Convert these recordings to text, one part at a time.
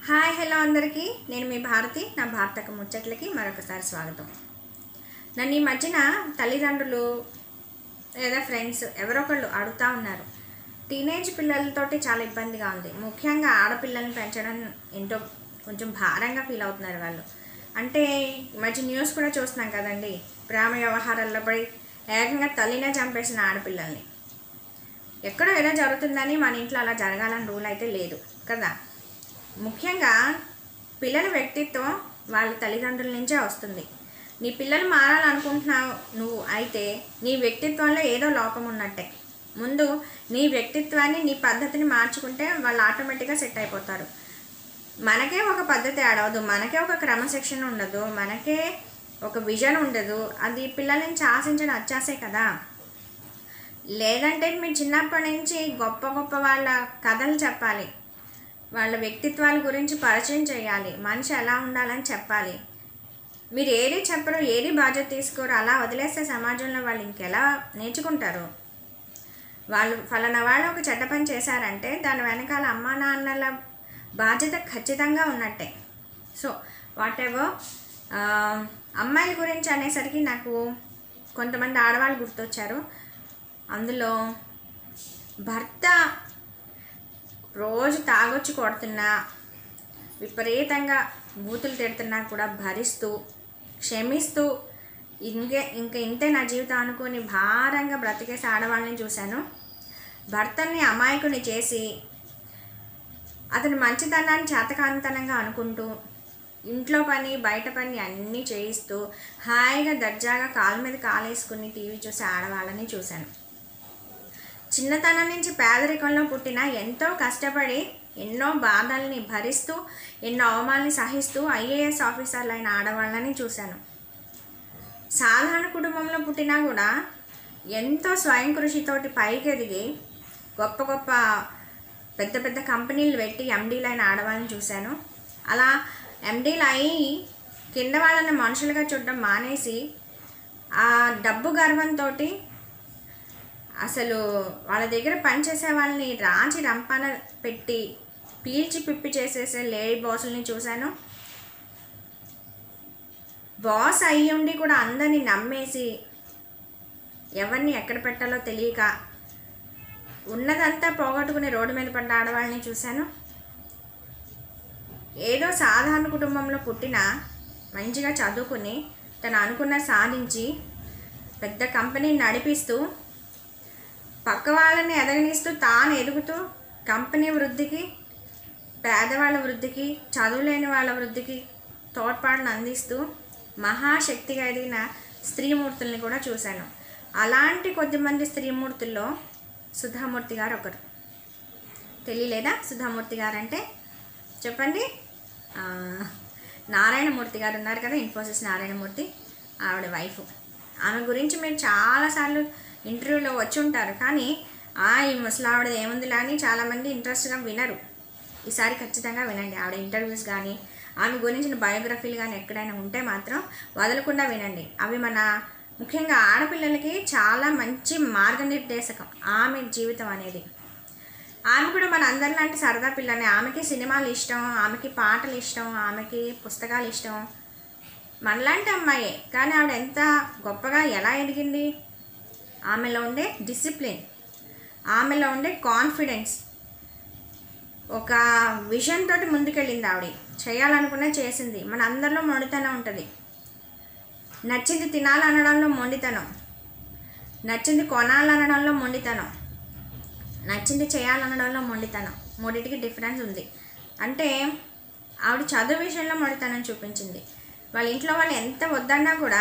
hi hello అందరికీ నేను మీ భారతి నా భారతక ముచ్చట్లకి మరొకసారి స్వాగతం నన్ను ఈ మధ్యన తల్లిదండ్రులు లేదా ఫ్రెండ్స్ ఎవరో ఒకళ్ళు అడుగుతూ ఉన్నారు టీనేజ్ పిల్లలతోటి చాలా ఇబ్బందిగా ఉంది ముఖ్యంగా ఆడపిల్లల్ని పెంచడం ఎంతో కొంచెం భారంగా ఫీల్ అవుతున్నారు వాళ్ళు అంటే ఈ మధ్య న్యూస్ కూడా చూస్తున్నాం కదండి ప్రేమ వ్యవహారాల్లో పడి ఏకంగా తల్లినే చంపేసిన ఆడపిల్లల్ని ఎక్కడో ఏదో జరుగుతుందని మన ఇంట్లో అలా జరగాలని రూల్ అయితే లేదు కదా ముఖ్యంగా పిల్లల వ్యక్తిత్వం వాళ్ళ తల్లిదండ్రుల నుంచే వస్తుంది నీ పిల్లలు మారాలనుకుంటున్నావు నువ్వు అయితే నీ వ్యక్తిత్వంలో ఏదో లోపం ఉన్నట్టే ముందు నీ వ్యక్తిత్వాన్ని నీ పద్ధతిని మార్చుకుంటే వాళ్ళు ఆటోమేటిక్గా సెట్ అయిపోతారు మనకే ఒక పద్ధతి ఆడవదు మనకే ఒక క్రమశిక్షణ ఉండదు మనకే ఒక విజన్ ఉండదు అది పిల్లల నుంచి ఆశించడం అచ్చాసే కదా లేదంటే మీరు చిన్నప్పటి నుంచి గొప్ప గొప్ప వాళ్ళ కథలు చెప్పాలి వాళ్ళ వ్యక్తిత్వాల గురించి పరిచయం చేయాలి మనిషి ఎలా ఉండాలని చెప్పాలి మీరు ఏది చెప్పరు ఏది బాధ్యత తీసుకోరు అలా వదిలేస్తే సమాజంలో వాళ్ళు ఇంకెలా నేర్చుకుంటారు వాళ్ళు ఫలానా వాళ్ళు ఒక చెడ్డ పని చేశారంటే దాని వెనకాల అమ్మా నాన్నల బాధ్యత ఖచ్చితంగా ఉన్నట్టే సో వాట్ ఎవర్ అమ్మాయిల గురించి అనేసరికి నాకు కొంతమంది ఆడవాళ్ళు గుర్తొచ్చారు అందులో భర్త రోజు తాగొచ్చి కొడుతున్నా విపరీతంగా బూతులు తిడుతున్నా కూడా భరిస్తూ క్షమిస్తూ ఇంకే ఇంకా ఇంతే నా జీవితం అనుకొని భారంగా బ్రతికేసి ఆడవాళ్ళని చూశాను భర్తని అమాయకుని చేసి అతని మంచితనాన్ని చేతకాంతనంగా అనుకుంటూ ఇంట్లో పని బయట పని అన్నీ చేయిస్తూ హాయిగా దర్జాగా కాలు మీద కాలేసుకుని టీవీ చూసి ఆడవాళ్ళని చూశాను చిన్నతనం నుంచి పేదరికంలో పుట్టిన ఎంతో కష్టపడి ఎన్నో బాధల్ని భరిస్తూ ఎన్నో అవమానాన్ని సహిస్తూ ఐఏఎస్ ఆఫీసర్లు అయిన ఆడవాళ్ళని చూశాను సాధారణ కుటుంబంలో పుట్టినా కూడా ఎంతో స్వయం కృషితోటి పైకి ఎదిగి గొప్ప గొప్ప పెద్ద పెద్ద కంపెనీలు పెట్టి ఎండీలు అయిన ఆడవాళ్ళని చూశాను అలా ఎండీలు అయి కింద వాళ్ళని మనుషులుగా చూడడం మానేసి ఆ డబ్బు గర్వంతో అసలు వాళ్ళ దగ్గర పనిచేసే వాళ్ళని రాంచి రంపాన పెట్టి పీల్చి పిప్పి చేసేసే లేడీ బాసుల్ని చూశాను బాస్ అయ్యి ఉండి కూడా అందరినీ నమ్మేసి ఎవరిని ఎక్కడ పెట్టాలో తెలియక ఉన్నదంతా పోగొట్టుకుని రోడ్డు మీద పడ్డ ఆడవాళ్ళని చూశాను ఏదో సాధారణ కుటుంబంలో పుట్టిన మంచిగా చదువుకుని తను అనుకున్న సాధించి పెద్ద కంపెనీని నడిపిస్తూ పక్క వాళ్ళని ఎదగనిస్తూ తాను ఎదుగుతూ కంపెనీ వృద్ధికి పేదవాళ్ళ వృద్ధికి చదువులేని వాళ్ళ వృద్ధికి తోడ్పాటును అందిస్తూ మహాశక్తిగా ఎదిగిన స్త్రీమూర్తుల్ని కూడా చూశాను అలాంటి కొద్దిమంది స్త్రీమూర్తుల్లో సుధామూర్తి గారు ఒకరు తెలియలేదా సుధామూర్తి గారు అంటే చెప్పండి ఆ, నారాయణమూర్తి గారు ఉన్నారు కదా ఇన్ఫోసిస్ నారాయణమూర్తి ఆవిడ వైఫ్ ఆమె గురించి మీరు చాలాసార్లు ఇంటర్వ్యూలో వచ్చి ఉంటారు కానీ ఆ ఈ ముసలావిడ ఏముందిలా అని చాలామంది ఇంట్రెస్ట్గా వినరు ఈసారి ఖచ్చితంగా వినండి ఆవిడ ఇంటర్వ్యూస్ కానీ ఆమె గురించిన బయోగ్రఫీలు కానీ ఎక్కడైనా ఉంటే మాత్రం వదలకుండా వినండి అవి మన ముఖ్యంగా ఆడపిల్లలకి చాలా మంచి మార్గనిర్దేశకం ఆమె జీవితం అనేది ఆమె కూడా మన అందరిలాంటి సరదా పిల్లనే ఆమెకి సినిమాలు ఇష్టం ఆమెకి పాటలు ఇష్టం ఆమెకి పుస్తకాలు ఇష్టం మనలాంటి అమ్మాయే కానీ ఆవిడ ఎంత గొప్పగా ఎలా ఎదిగింది ఆమెలో ఉండే డిసిప్లిన్ ఆమెలో ఉండే కాన్ఫిడెన్స్ ఒక విజన్ తోటి ముందుకెళ్ళింది ఆవిడ చేయాలనుకునే చేసింది మన అందరిలో మొండితనం ఉంటుంది నచ్చింది తినాలనడంలో మొండితనం నచ్చింది కొనాలనడంలో మొండితనం నచ్చింది చేయాలనడంలో మొండితనం మూడింటికి డిఫరెన్స్ ఉంది అంటే ఆవిడ చదువు విషయంలో మొండితనం చూపించింది వాళ్ళ ఇంట్లో వాళ్ళు ఎంత వద్దన్నా కూడా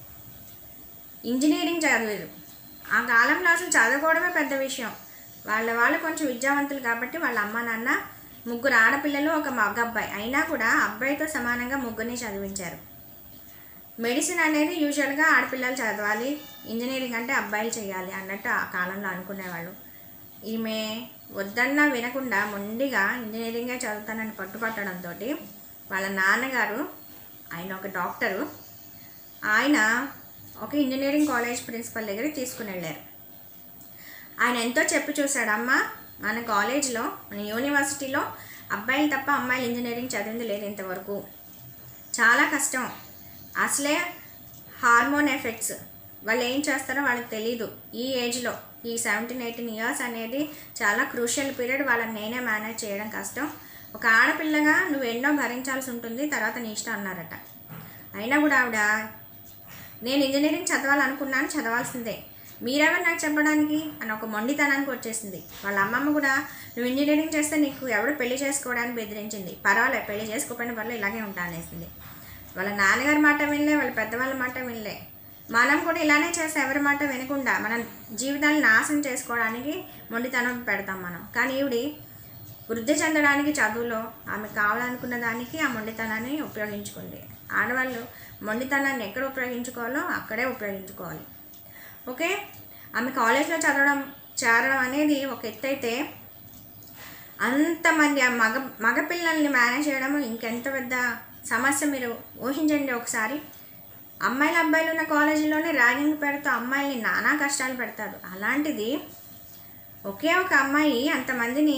ఇంజనీరింగ్ చదివారు ఆ కాలంలో అసలు చదువుకోవడమే పెద్ద విషయం వాళ్ళ వాళ్ళు కొంచెం విద్యావంతులు కాబట్టి వాళ్ళ అమ్మ నాన్న ముగ్గురు ఆడపిల్లలు ఒక మగ అబ్బాయి అయినా కూడా అబ్బాయితో సమానంగా ముగ్గురిని చదివించారు మెడిసిన్ అనేది యూజువల్గా ఆడపిల్లలు చదవాలి ఇంజనీరింగ్ అంటే అబ్బాయిలు చేయాలి అన్నట్టు ఆ కాలంలో అనుకునేవాళ్ళు ఈమె వద్దన్నా వినకుండా మొండిగా ఇంజనీరింగే చదువుతానని పట్టుపట్టడంతో వాళ్ళ నాన్నగారు ఆయన ఒక డాక్టరు ఆయన ఒక ఇంజనీరింగ్ కాలేజ్ ప్రిన్సిపల్ దగ్గరికి తీసుకుని వెళ్ళారు ఆయన ఎంతో చెప్పి చూశాడు అమ్మ మన కాలేజ్లో మన యూనివర్సిటీలో అబ్బాయిలు తప్ప అమ్మాయిలు ఇంజనీరింగ్ చదివింది లేదు ఇంతవరకు చాలా కష్టం అసలే హార్మోన్ ఎఫెక్ట్స్ వాళ్ళు ఏం చేస్తారో వాళ్ళకి తెలియదు ఈ ఏజ్లో ఈ సెవెంటీన్ ఎయిటీన్ ఇయర్స్ అనేది చాలా క్రూషియల్ పీరియడ్ వాళ్ళని నేనే మేనేజ్ చేయడం కష్టం ఒక ఆడపిల్లగా నువ్వు ఎన్నో భరించాల్సి ఉంటుంది తర్వాత నీ ఇష్టం అన్నారట అయినా కూడా ఆవిడ నేను ఇంజనీరింగ్ చదవాలనుకున్నాను చదవాల్సిందే మీరెవరు నాకు చెప్పడానికి అని ఒక మొండితనానికి వచ్చేసింది వాళ్ళ అమ్మమ్మ కూడా నువ్వు ఇంజనీరింగ్ చేస్తే నీకు ఎవడు పెళ్లి చేసుకోవడానికి బెదిరించింది పర్వాలేదు పెళ్లి చేసుకోకపోయిన వల్ల ఇలాగే ఉంటా అనేసింది వాళ్ళ నాన్నగారి మాట వినలే వాళ్ళ పెద్దవాళ్ళ మాట వినలే మనం కూడా ఇలానే చేస్తే ఎవరి మాట వినకుండా మన జీవితాన్ని నాశనం చేసుకోవడానికి మొండితనం పెడతాం మనం కానీ ఈవిడి వృద్ధి చెందడానికి చదువులో ఆమె కావాలనుకున్న దానికి ఆ మొండితనాన్ని ఉపయోగించుకుంది ఆడవాళ్ళు మొండితనాన్ని ఎక్కడ ఉపయోగించుకోవాలో అక్కడే ఉపయోగించుకోవాలి ఓకే ఆమె కాలేజ్లో చదవడం చేరడం అనేది ఒక ఎత్తు అయితే అంతమంది ఆ మగ మగపిల్లల్ని మేనేజ్ చేయడం ఇంకెంత పెద్ద సమస్య మీరు ఊహించండి ఒకసారి అమ్మాయిలు అబ్బాయిలు ఉన్న కాలేజీలోనే ర్యాగింగ్ పెడుతూ అమ్మాయిల్ని నానా కష్టాలు పెడతారు అలాంటిది ఒకే ఒక అమ్మాయి అంతమందిని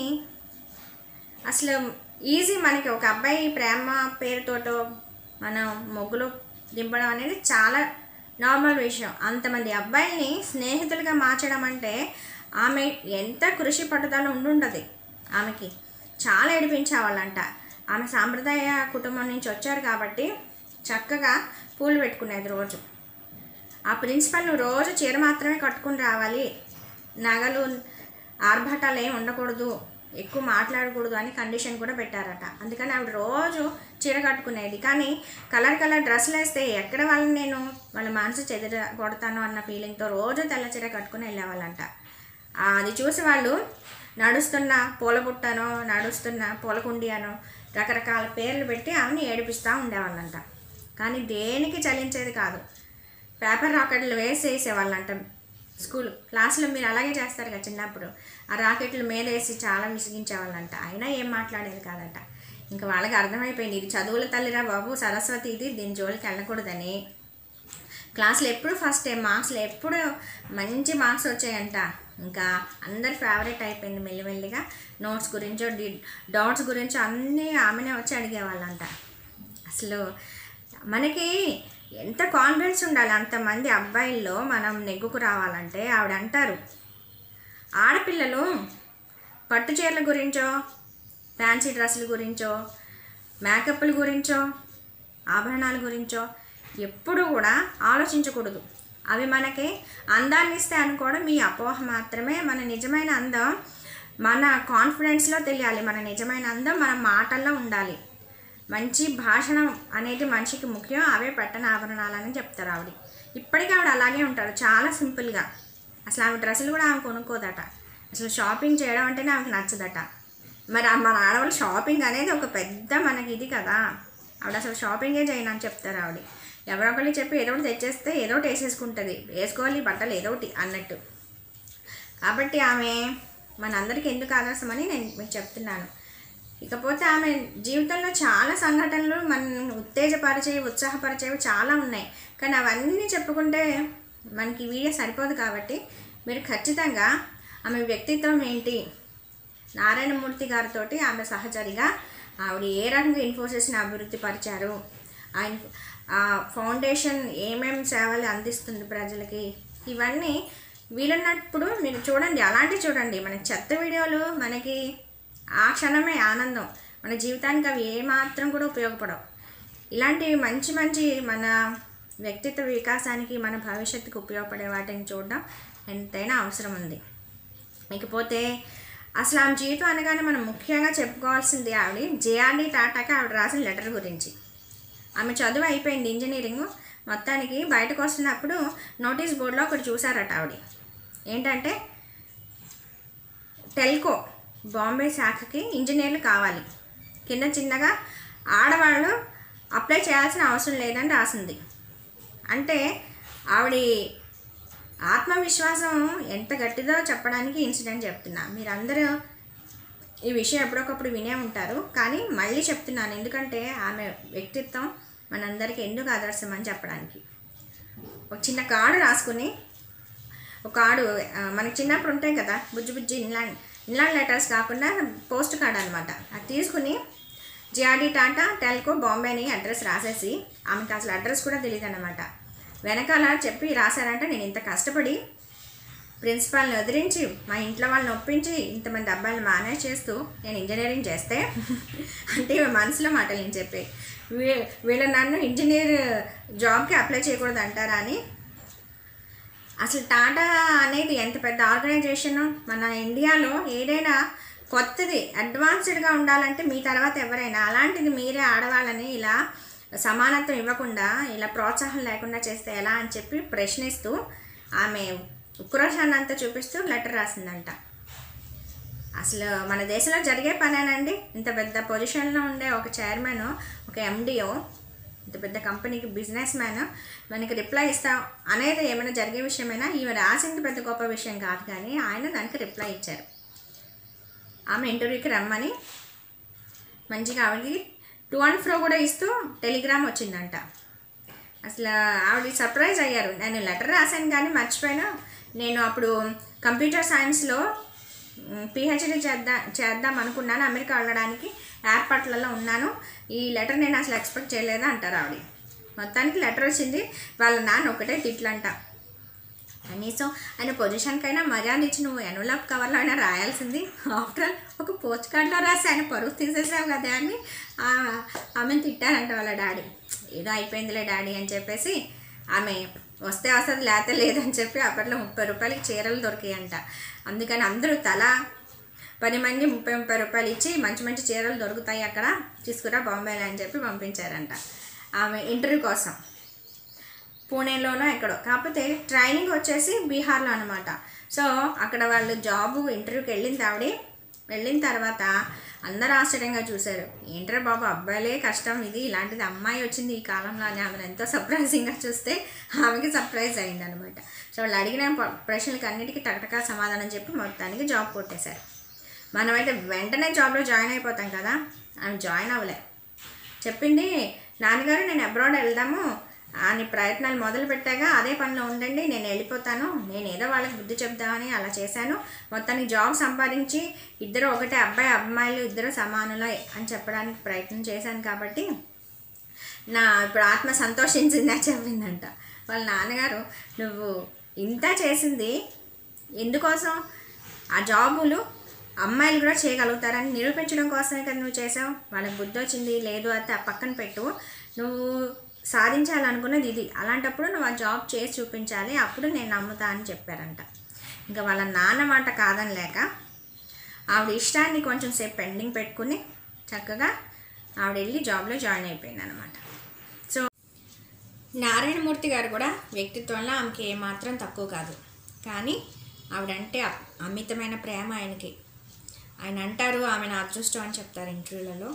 అసలు ఈజీ మనకి ఒక అబ్బాయి ప్రేమ పేరుతోటో మనం మొగ్గులు దింపడం అనేది చాలా నార్మల్ విషయం అంతమంది అబ్బాయిల్ని స్నేహితులుగా మార్చడం అంటే ఆమె ఎంత కృషి పట్టుదల ఉండుంటుంది ఆమెకి చాలా ఏడిపించేవాళ్ళంట ఆమె సాంప్రదాయ కుటుంబం నుంచి వచ్చారు కాబట్టి చక్కగా పూలు పెట్టుకునేది రోజు ఆ ప్రిన్సిపల్ నువ్వు రోజు చీర మాత్రమే కట్టుకుని రావాలి నగలు ఆర్భటాలు ఏమి ఉండకూడదు ఎక్కువ మాట్లాడకూడదు అని కండిషన్ కూడా పెట్టారట అందుకని ఆవిడ రోజు చీర కట్టుకునేది కానీ కలర్ కలర్ డ్రెస్సులు వేస్తే ఎక్కడ వాళ్ళని నేను వాళ్ళ మనసు చెదిర కొడతాను అన్న ఫీలింగ్తో రోజు తెల్ల చీర కట్టుకుని వెళ్ళేవాళ్ళంట ఆ, అది చూసి వాళ్ళు నడుస్తున్న పూల బుట్టనో నడుస్తున్న పూలకుండి అనో రకరకాల పేర్లు పెట్టి ఆమెని ఏడిపిస్తూ ఉండేవాళ్ళంట కానీ దేనికి చలించేది కాదు పేపర్ రాకెట్లు వేసేసేవాళ్ళంట స్కూల్ క్లాస్లో మీరు అలాగే చేస్తారు కదా చిన్నప్పుడు ఆ రాకెట్లు మీద వేసి చాలా విసిగించేవాళ్ళంట అయినా ఏం మాట్లాడేది కాదట ఇంకా వాళ్ళకి అర్థమైపోయింది ఇది చదువుల తల్లిరా బాబు సరస్వతి ఇది దీని జోలికి వెళ్ళకూడదని క్లాస్లో ఎప్పుడు ఫస్ట్ మార్క్స్లో ఎప్పుడు మంచి మార్క్స్ వచ్చాయంట ఇంకా అందరి ఫేవరెట్ అయిపోయింది మెల్లిమెల్లిగా నోట్స్ గురించో డి డౌట్స్ గురించో అన్నీ ఆమెనే వచ్చి అడిగేవాళ్ళంట అసలు మనకి ఎంత కాన్ఫిడెన్స్ ఉండాలి అంతమంది అబ్బాయిల్లో మనం నెగ్గుకు రావాలంటే ఆవిడ అంటారు ఆడపిల్లలు పట్టు చీరల గురించో ఫ్యాన్సీ డ్రెస్సుల గురించో మేకప్ల గురించో ఆభరణాల గురించో ఎప్పుడు కూడా ఆలోచించకూడదు అవి మనకి అందాన్ని ఇస్తే అనుకోవడం మీ అపోహ మాత్రమే మన నిజమైన అందం మన కాన్ఫిడెన్స్లో తెలియాలి మన నిజమైన అందం మన మాటల్లో ఉండాలి మంచి భాషణం అనేది మనిషికి ముఖ్యం అవే పెట్టని ఆభరణాలని చెప్తారు ఆవిడ ఇప్పటికీ ఆవిడ అలాగే ఉంటారు చాలా సింపుల్గా అసలు ఆమె డ్రెస్సులు కూడా ఆమె కొనుక్కోదట అసలు షాపింగ్ చేయడం అంటేనే ఆమెకు నచ్చదట మరి ఆ మన ఆడవాళ్ళు షాపింగ్ అనేది ఒక పెద్ద మనకి ఇది కదా ఆవిడ అసలు షాపింగే చేయను అని చెప్తారు ఆవిడ ఎవరో ఒకళ్ళు చెప్పి ఏదో ఒకటి తెచ్చేస్తే ఏదో ఒకటి వేసేసుకుంటుంది వేసుకోవాలి బట్టలు ఏదో ఒకటి అన్నట్టు కాబట్టి ఆమె మనందరికీ ఎందుకు ఆదర్శమని నేను మీకు చెప్తున్నాను ఇకపోతే ఆమె జీవితంలో చాలా సంఘటనలు మన ఉత్తేజపరిచేవి ఉత్సాహపరిచేవి చాలా ఉన్నాయి కానీ అవన్నీ చెప్పుకుంటే మనకి ఈ వీడియో సరిపోదు కాబట్టి మీరు ఖచ్చితంగా ఆమె వ్యక్తిత్వం ఏంటి నారాయణమూర్తి గారితో ఆమె సహచరిగా ఆవిడ ఏ రకంగా ఇన్ఫోసిస్ని అభివృద్ధి పరిచారు ఆయన ఆ ఫౌండేషన్ ఏమేమి సేవలు అందిస్తుంది ప్రజలకి ఇవన్నీ వీలున్నప్పుడు మీరు చూడండి అలాంటివి చూడండి మన చెత్త వీడియోలు మనకి ఆ క్షణమే ఆనందం మన జీవితానికి అవి ఏమాత్రం కూడా ఉపయోగపడవు ఇలాంటి మంచి మంచి మన వ్యక్తిత్వ వికాసానికి మన భవిష్యత్తుకు ఉపయోగపడే వాటిని చూడడం ఎంతైనా అవసరం ఉంది ఇకపోతే అసలు ఆమె జీవితం అనగానే మనం ముఖ్యంగా చెప్పుకోవాల్సింది ఆవిడ జేఆర్డి టాటాకి ఆవిడ రాసిన లెటర్ గురించి ఆమె చదువు అయిపోయింది ఇంజనీరింగ్ మొత్తానికి బయటకు వస్తున్నప్పుడు నోటీస్ బోర్డులో ఒకటి చూసారట ఆవిడ ఏంటంటే టెల్కో బాంబే శాఖకి ఇంజనీర్లు కావాలి కింద చిన్నగా ఆడవాళ్ళు అప్లై చేయాల్సిన అవసరం లేదని రాసింది అంటే ఆవిడ ఆత్మవిశ్వాసం ఎంత గట్టిదో చెప్పడానికి ఇన్సిడెంట్ చెప్తున్నా మీరందరూ ఈ విషయం ఎప్పుడొకప్పుడు వినే ఉంటారు కానీ మళ్ళీ చెప్తున్నాను ఎందుకంటే ఆమె వ్యక్తిత్వం మనందరికీ ఎందుకు ఆదర్శం అని చెప్పడానికి ఒక చిన్న కార్డు రాసుకుని ఒక కార్డు ఆ, మనకి చిన్నప్పుడు ఉంటాయి కదా బుజ్జి బుజ్జి ఇలా ఇన్లాండ్ లెటర్స్ కాకుండా పోస్ట్ కార్డ్ అనమాట అది తీసుకుని జిఆర్డి టాటా టెల్కో బాంబే అని అడ్రస్ రాసేసి ఆమెకు అసలు అడ్రస్ కూడా తెలియదు అనమాట వెనకాల చెప్పి రాశారంటే నేను ఇంత కష్టపడి ప్రిన్సిపాల్ని వదిలించి మా ఇంట్లో వాళ్ళని ఒప్పించి ఇంతమంది అబ్బాయిలు మేనేజ్ చేస్తూ నేను ఇంజనీరింగ్ చేస్తే అంటే ఇవి మనసులో మాటలు నేను చెప్పే వీ- వీళ్ళు నన్ను ఇంజనీర్ జాబ్కి అప్లై చేయకూడదు అంటారా అని అసలు టాటా అనేది ఎంత పెద్ద ఆర్గనైజేషన్ మన ఇండియాలో ఏదైనా కొత్తది అడ్వాన్స్డ్గా ఉండాలంటే మీ తర్వాత ఎవరైనా అలాంటిది మీరే ఆడవాళ్ళని ఇలా సమానత్వం ఇవ్వకుండా ఇలా ప్రోత్సాహం లేకుండా చేస్తే ఎలా అని చెప్పి ప్రశ్నిస్తూ ఆమె ఉక్రోషాన్ని అంతా చూపిస్తూ లెటర్ రాసిందంట అసలు మన దేశంలో జరిగే పనేనండి ఇంత పెద్ద పొజిషన్లో ఉండే ఒక చైర్మన్ ఒక ఎండిఓ ఇంత పెద్ద కంపెనీకి బిజినెస్ మ్యాన్ మనకి రిప్లై ఇస్తాం అనేది ఏమైనా జరిగే విషయమైనా ఈమె రాసింది పెద్ద గొప్ప విషయం కాదు కానీ ఆయన దానికి రిప్లై ఇచ్చారు ఆమె ఇంటర్వ్యూకి రమ్మని మంచిగా ఆవిడకి టూ అండ్ ఫ్రో కూడా ఇస్తూ టెలిగ్రామ్ వచ్చిందంట అసలు ఆవిడ సర్ప్రైజ్ అయ్యారు నేను లెటర్ రాశాను కానీ మర్చిపోయాను నేను అప్పుడు కంప్యూటర్ సైన్స్లో పిహెచ్డి చేద్దాం చేద్దాం అనుకున్నాను అమెరికా వెళ్ళడానికి ఎయిర్పోర్ట్లలో ఉన్నాను ఈ లెటర్ నేను అసలు ఎక్స్పెక్ట్ చేయలేదు అంటారు ఆవిడ మొత్తానికి లెటర్ వచ్చింది వాళ్ళ నాన్న ఒకటే తిట్లంట కనీసం ఆయన పొజిషన్కైనా మర్యాద ఇచ్చి నువ్వు ఎన్వలప్ కవర్లో అయినా రాయాల్సింది ఆఫ్టర్ ఆల్ ఒక పోస్ట్ కార్డ్లో రాసి ఆయన పరువు తీసేసావు కదా అని ఆ, ఆమెను తిట్టారంట వాళ్ళ డాడీ ఏదో అయిపోయిందిలే డాడీ అని చెప్పేసి ఆమె వస్తే వస్తుంది లేకపోతే లేదని చెప్పి అప్పట్లో ముప్పై రూపాయలకి చీరలు దొరికాయంట అందుకని అందరూ తల పది మంది ముప్పై ముప్పై రూపాయలు ఇచ్చి మంచి మంచి చీరలు దొరుకుతాయి అక్కడ తీసుకురా బాంబేలో అని చెప్పి పంపించారంట ఆమె ఇంటర్వ్యూ కోసం పూణేలోనో ఎక్కడో కాకపోతే ట్రైనింగ్ వచ్చేసి బీహార్లో అనమాట సో అక్కడ వాళ్ళు జాబ్ ఇంటర్వ్యూకి వెళ్ళింది ఆవిడ వెళ్ళిన తర్వాత అందరూ ఆశ్చర్యంగా చూశారు ఏంట్రా బాబు అబ్బాయిలే కష్టం ఇది ఇలాంటిది అమ్మాయి వచ్చింది ఈ కాలంలో అని ఆమెను ఎంతో సర్ప్రైజింగ్గా చూస్తే ఆమెకి సర్ప్రైజ్ అయింది అనమాట సో వాళ్ళు అడిగిన ప- ప్రశ్నలకి అన్నిటికీ టకటకా సమాధానం చెప్పి మొత్తానికి జాబ్ కొట్టేశారు మనమైతే వెంటనే జాబ్లో జాయిన్ అయిపోతాం కదా ఆమె జాయిన్ అవ్వలే చెప్పింది నాన్నగారు నేను అబ్రాడ్ వెళ్దాము అని ప్రయత్నాలు మొదలు పెట్టాక అదే పనిలో ఉండండి నేను వెళ్ళిపోతాను నేను ఏదో వాళ్ళకి బుద్ధి చెప్దామని అలా చేశాను మొత్తానికి జాబ్ సంపాదించి ఇద్దరు ఒకటే అబ్బాయి అమ్మాయిలు ఇద్దరు సమానులే అని చెప్పడానికి ప్రయత్నం చేశాను కాబట్టి నా ఇప్పుడు ఆత్మ సంతోషించిందని చెప్పిందంట వాళ్ళ నాన్నగారు నువ్వు ఇంత చేసింది ఎందుకోసం ఆ జాబులు అమ్మాయిలు కూడా చేయగలుగుతారని నిరూపించడం కోసమే కదా నువ్వు చేసావు వాళ్ళకి బుద్ధి వచ్చింది లేదు అయితే ఆ పక్కన పెట్టు నువ్వు సాధించాలనుకున్నది ఇది అలాంటప్పుడు నువ్వు ఆ జాబ్ చేసి చూపించాలి అప్పుడు నేను నమ్ముతా అని చెప్పారంట ఇంకా వాళ్ళ నాన్న మాట కాదని లేక ఆవిడ ఇష్టాన్ని కొంచెం సేపు పెండింగ్ పెట్టుకుని చక్కగా ఆవిడ వెళ్ళి జాబ్లో జాయిన్ అయిపోయింది అనమాట సో నారాయణమూర్తి గారు కూడా వ్యక్తిత్వంలో ఆమెకి ఏమాత్రం తక్కువ కాదు కానీ ఆవిడంటే అ- అమితమైన ప్రేమ ఆయనకి ఆయన అంటారు ఆమె నా అదృష్టం అని చెప్తారు ఇంటర్వ్యూలలో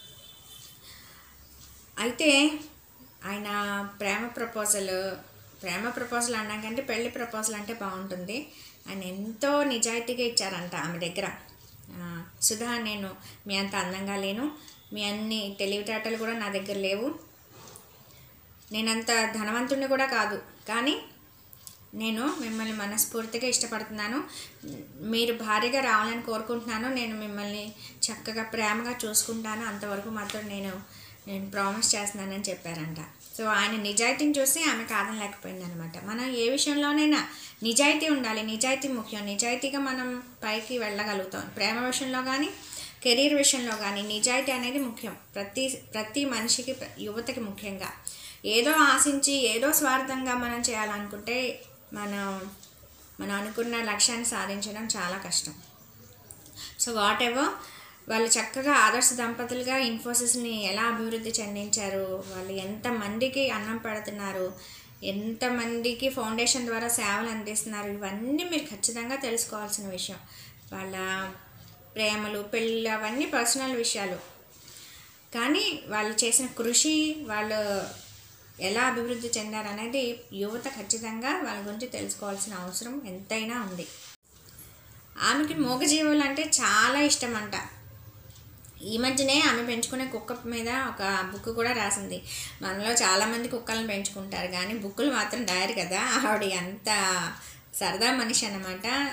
అయితే ఆయన ప్రేమ ప్రపోజల్ ప్రేమ ప్రపోజల్ అన్నా కంటే పెళ్లి ప్రపోజల్ అంటే బాగుంటుంది ఆయన ఎంతో నిజాయితీగా ఇచ్చారంట ఆమె దగ్గర ఆ, సుధా నేను మీ అంత అందంగా లేను మీ అన్ని తెలివితేటలు కూడా నా దగ్గర లేవు నేనంత ధనవంతుడిని కూడా కాదు కానీ నేను మిమ్మల్ని మనస్ఫూర్తిగా ఇష్టపడుతున్నాను మీరు భారీగా రావాలని కోరుకుంటున్నాను నేను మిమ్మల్ని చక్కగా ప్రేమగా చూసుకుంటాను అంతవరకు మాత్రం నేను నేను ప్రామిస్ చేస్తున్నానని చెప్పారంట సో ఆయన నిజాయితీని చూసి ఆమె కాదనలేకపోయింది అనమాట మనం ఏ విషయంలోనైనా నిజాయితీ ఉండాలి నిజాయితీ ముఖ్యం నిజాయితీగా మనం పైకి వెళ్ళగలుగుతాం ప్రేమ విషయంలో కానీ కెరీర్ విషయంలో కానీ నిజాయితీ అనేది ముఖ్యం ప్రతి ప్రతి మనిషికి ప్ర- యువతకి ముఖ్యంగా ఏదో ఆశించి ఏదో స్వార్థంగా మనం చేయాలనుకుంటే మనం మనం అనుకున్న లక్ష్యాన్ని సాధించడం చాలా కష్టం సో వాట్ ఎవర్ వాళ్ళు చక్కగా ఆదర్శ దంపతులుగా ఇన్ఫోసిస్ని ఎలా అభివృద్ధి చెందించారు వాళ్ళు ఎంతమందికి అన్నం పెడుతున్నారు ఎంతమందికి ఫౌండేషన్ ద్వారా సేవలు అందిస్తున్నారు ఇవన్నీ మీరు ఖచ్చితంగా తెలుసుకోవాల్సిన విషయం వాళ్ళ ప్రేమలు పెళ్ళి అవన్నీ పర్సనల్ విషయాలు కానీ వాళ్ళు చేసిన కృషి వాళ్ళు ఎలా అభివృద్ధి చెందారు అనేది యువత ఖచ్చితంగా వాళ్ళ గురించి తెలుసుకోవాల్సిన అవసరం ఎంతైనా ఉంది ఆమెకి మూగజీవులు అంటే చాలా ఇష్టం అంట ఈ మధ్యనే ఆమె పెంచుకునే కుక్క మీద ఒక బుక్ కూడా రాసింది మనలో చాలామంది కుక్కలను పెంచుకుంటారు కానీ బుక్కులు మాత్రం రాయరు కదా ఆవిడ అంత సరదా మనిషి అన్నమాట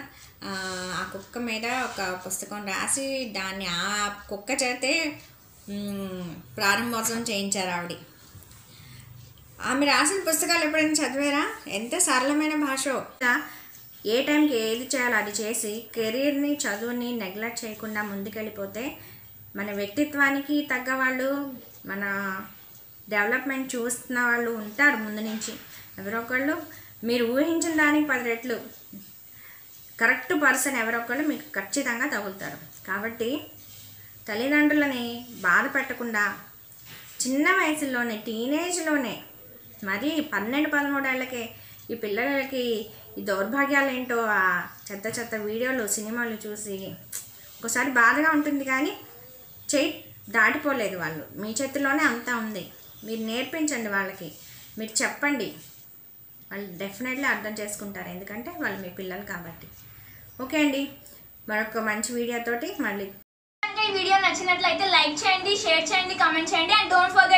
ఆ, ఆ కుక్క మీద ఒక పుస్తకం రాసి దాన్ని ఆ కుక్క చేతే మ్, ప్రారంభోత్సవం చేయించారు ఆవిడ ఆమె రాసిన పుస్తకాలు ఎప్పుడైనా చదివారా ఎంత సరళమైన భాష ఏ టైంకి ఏది చేయాలో అది చేసి కెరీర్ని చదువుని నెగ్లెక్ట్ చేయకుండా ముందుకెళ్ళిపోతే మన వ్యక్తిత్వానికి తగ్గ వాళ్ళు మన డెవలప్మెంట్ చూస్తున్న వాళ్ళు ఉంటారు ముందు నుంచి ఎవరో ఒకళ్ళు మీరు ఊహించిన దానికి పది రెట్లు కరెక్ట్ పర్సన్ ఎవరో ఒకళ్ళు మీకు ఖచ్చితంగా తగులుతారు కాబట్టి తల్లిదండ్రులని బాధ పెట్టకుండా చిన్న వయసులోనే టీనేజ్లోనే మరి పన్నెండు పదమూడేళ్ళకే ఈ పిల్లలకి ఈ దౌర్భాగ్యాలు ఏంటో ఆ చెత్త చెత్త వీడియోలు సినిమాలు చూసి ఒకసారి బాధగా ఉంటుంది కానీ చేయి దాటిపోలేదు వాళ్ళు మీ చేతిలోనే అంతా ఉంది మీరు నేర్పించండి వాళ్ళకి మీరు చెప్పండి వాళ్ళు డెఫినెట్లీ అర్థం చేసుకుంటారు ఎందుకంటే వాళ్ళు మీ పిల్లలు కాబట్టి ఓకే అండి మరొక మంచి వీడియోతోటి మళ్ళీ కనుక ఈ వీడియో నచ్చినట్లయితే లైక్ చేయండి షేర్ చేయండి కామెంట్ చేయండి అండ్ డోంట్ ఫర్గెట్